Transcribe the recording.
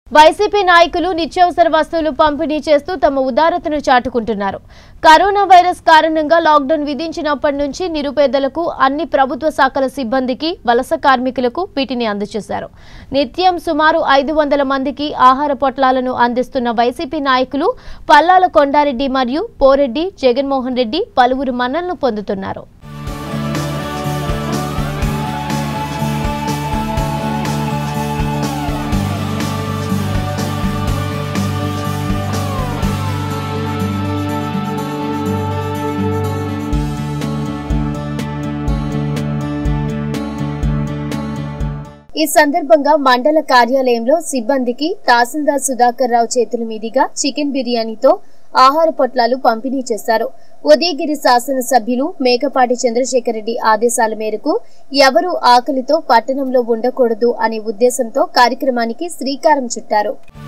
YCP నాయకులు నిత్యావసర వస్తువులు పంపిణీ చేస్తూ తమ ఉదారతను చాటుకుంటున్నారు కరోనా వైరస్ కారణంగా లాక్డౌన్ విధించినప్పటి నుంచి నిరుపేదలకు అన్ని ప్రభుత్వ శాఖల సిబ్బందికి వలస కార్మికులకు వీటిని అందజేశారు నిత్యం సుమారు ఐదు వందల మందికి ఆహార పొట్లాలను అందిస్తున్న వైసీపీ నాయకులు పల్లాల కొండారెడ్డి మరియు పోరెడ్డి జగన్మోహన్ రెడ్డి పలువురు మన్నలను పొందుతున్నారు ఈ సందర్భంగా మండల కార్యాలయంలో సిబ్బందికి తహసీల్దార్ సుధాకర్ రావు చేతుల మీదుగా చికెన్ బిర్యానీతో ఆహార పొట్లాలు పంపిణీ చేశారు ఉదయగిరి శాసనసభ్యులు మేకపాటి చంద్రశేఖర్ రెడ్డి ఆదేశాల మేరకు ఎవరూ ఆకలితో పట్టణంలో ఉండకూడదు అనే ఉద్దేశంతో కార్యక్రమానికి శ్రీకారం చుట్టారు